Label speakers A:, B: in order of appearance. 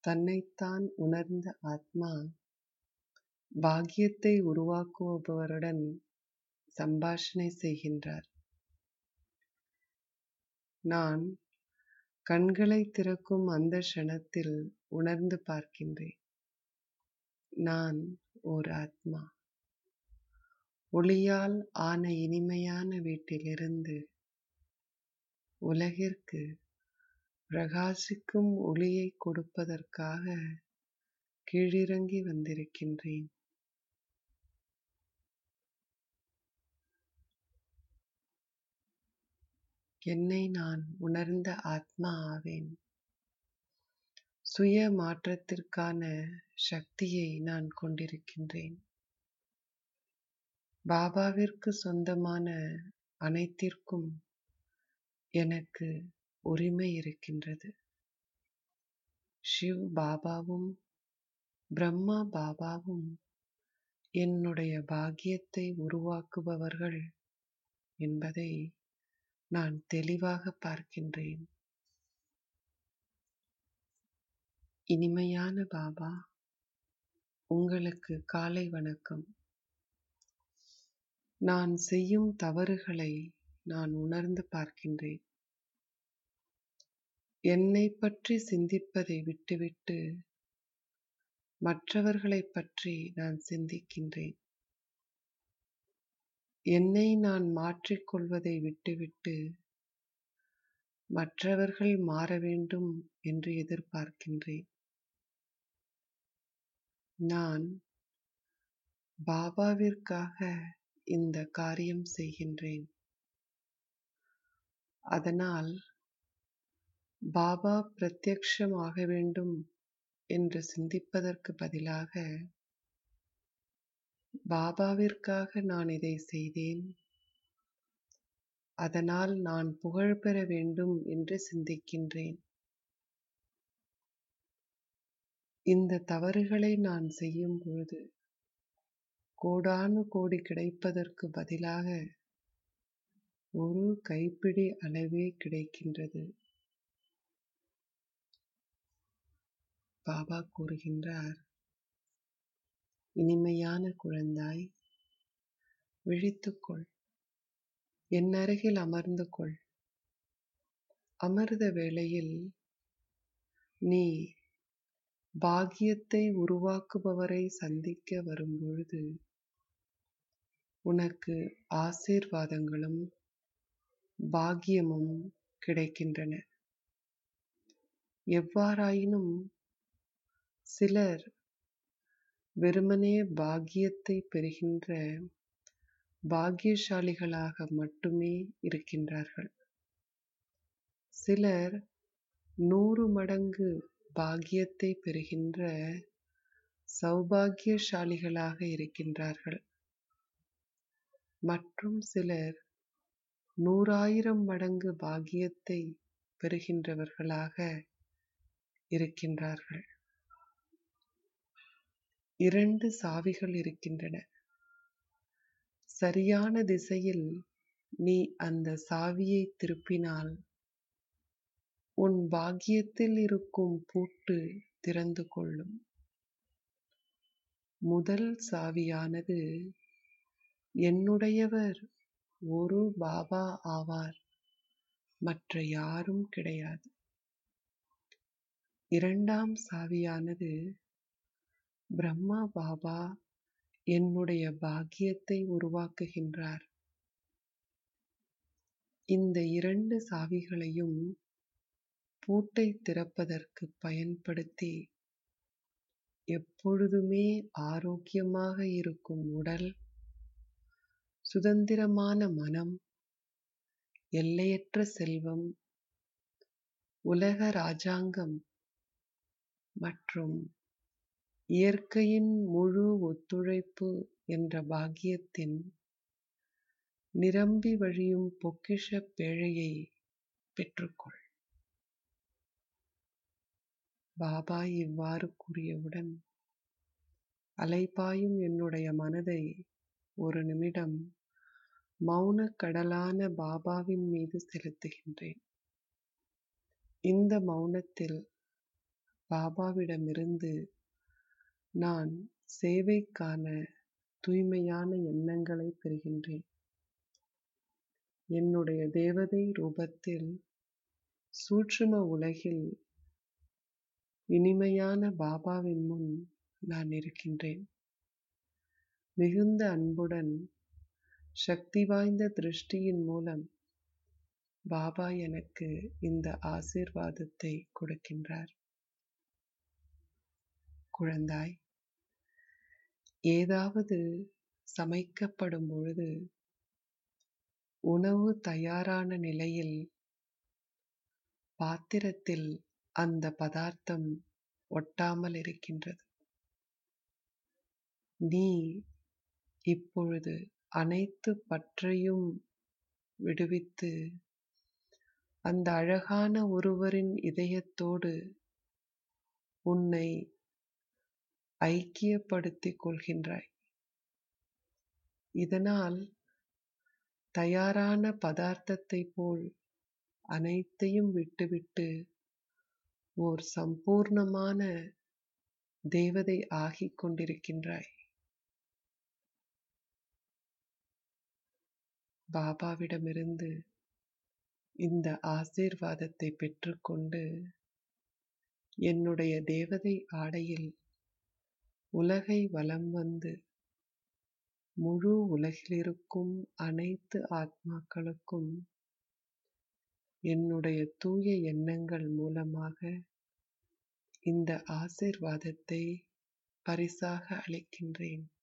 A: தன்னைத்தான் உணர்ந்த ஆத்மா பாக்கியத்தை உருவாக்குபவருடன் சம்பாஷணை செய்கின்றார் நான் கண்களை திறக்கும் அந்த க்ஷணத்தில் உணர்ந்து பார்க்கின்றேன் நான் ஓர் ஆத்மா ஒளியால் ஆன இனிமையான வீட்டிலிருந்து உலகிற்கு பிரகாசிக்கும் ஒளியை கொடுப்பதற்காக கீழிறங்கி வந்திருக்கின்றேன் என்னை நான் உணர்ந்த ஆத்மா ஆவேன் சுய மாற்றத்திற்கான சக்தியை நான் கொண்டிருக்கின்றேன் பாபாவிற்கு சொந்தமான அனைத்திற்கும் எனக்கு உரிமை இருக்கின்றது ஷிவ் பாபாவும் பிரம்மா பாபாவும் என்னுடைய பாக்கியத்தை உருவாக்குபவர்கள் என்பதை நான் தெளிவாக பார்க்கின்றேன் இனிமையான பாபா உங்களுக்கு காலை வணக்கம் நான் செய்யும் தவறுகளை நான் உணர்ந்து பார்க்கின்றேன் என்னை பற்றி சிந்திப்பதை விட்டுவிட்டு மற்றவர்களை பற்றி நான் சிந்திக்கின்றேன் என்னை நான் மாற்றிக்கொள்வதை விட்டுவிட்டு மற்றவர்கள் மாற வேண்டும் என்று எதிர்பார்க்கின்றேன் நான் பாபாவிற்காக இந்த காரியம் செய்கின்றேன் அதனால் பாபா பிரத்யக்ஷமாக வேண்டும் என்று சிந்திப்பதற்கு பதிலாக பாபாவிற்காக நான் இதை செய்தேன் அதனால் நான் புகழ் பெற வேண்டும் என்று சிந்திக்கின்றேன் இந்த தவறுகளை நான் செய்யும் பொழுது கோடானு கோடி கிடைப்பதற்கு பதிலாக ஒரு கைப்பிடி அளவே கிடைக்கின்றது பாபா கூறுகின்றார் இனிமையான குழந்தாய் விழித்துக்கொள் என் அருகில் அமர்ந்து கொள் அமிர்த வேளையில் நீ பாக்கியத்தை உருவாக்குபவரை சந்திக்க வரும்பொழுது உனக்கு ஆசீர்வாதங்களும் பாக்கியமும் கிடைக்கின்றன எவ்வாறாயினும் சிலர் வெறுமனே பாக்கியத்தை பெறுகின்ற பாக்கியசாலிகளாக மட்டுமே இருக்கின்றார்கள் சிலர் நூறு மடங்கு பாக்கியத்தை பெறுகின்ற சௌபாகியசாலிகளாக இருக்கின்றார்கள் மற்றும் சிலர் நூறாயிரம் மடங்கு பாக்கியத்தை பெறுகின்றவர்களாக இருக்கின்றார்கள் இரண்டு சாவிகள் இருக்கின்றன சரியான திசையில் நீ அந்த சாவியை திருப்பினால் உன் பாக்கியத்தில் இருக்கும் பூட்டு திறந்து கொள்ளும் முதல் சாவியானது என்னுடையவர் ஒரு பாபா ஆவார் மற்ற யாரும் கிடையாது இரண்டாம் சாவியானது பிரம்மா பாபா என்னுடைய பாக்கியத்தை உருவாக்குகின்றார் இந்த இரண்டு சாவிகளையும் பூட்டை திறப்பதற்கு பயன்படுத்தி எப்பொழுதுமே ஆரோக்கியமாக இருக்கும் உடல் சுதந்திரமான மனம் எல்லையற்ற செல்வம் உலக ராஜாங்கம் மற்றும் இயற்கையின் முழு ஒத்துழைப்பு என்ற பாக்கியத்தின் நிரம்பி வழியும் பொக்கிஷ பேழையை பெற்றுக்கொள் பாபா இவ்வாறு கூறியவுடன் அலைபாயும் என்னுடைய மனதை ஒரு நிமிடம் மௌனக் கடலான பாபாவின் மீது செலுத்துகின்றேன் இந்த மௌனத்தில் பாபாவிடமிருந்து நான் சேவைக்கான தூய்மையான எண்ணங்களை பெறுகின்றேன் என்னுடைய தேவதை ரூபத்தில் சூட்சும உலகில் இனிமையான பாபாவின் முன் நான் இருக்கின்றேன் மிகுந்த அன்புடன் சக்தி வாய்ந்த திருஷ்டியின் மூலம் பாபா எனக்கு இந்த ஆசீர்வாதத்தை கொடுக்கின்றார் குழந்தாய் ஏதாவது சமைக்கப்படும் பொழுது உணவு தயாரான நிலையில் பாத்திரத்தில் அந்த பதார்த்தம் ஒட்டாமல் இருக்கின்றது நீ இப்பொழுது அனைத்து பற்றையும் விடுவித்து அந்த அழகான ஒருவரின் இதயத்தோடு உன்னை ஐக்கியப்படுத்திக் கொள்கின்றாய் இதனால் தயாரான பதார்த்தத்தை போல் அனைத்தையும் விட்டுவிட்டு ஓர் சம்பூர்ணமான தேவதை ஆகிக் கொண்டிருக்கின்றாய் பாபாவிடமிருந்து இந்த ஆசீர்வாதத்தை பெற்றுக்கொண்டு என்னுடைய தேவதை ஆடையில் உலகை வலம் வந்து முழு உலகிலிருக்கும் அனைத்து ஆத்மாக்களுக்கும் என்னுடைய தூய எண்ணங்கள் மூலமாக இந்த ஆசீர்வாதத்தை பரிசாக அளிக்கின்றேன்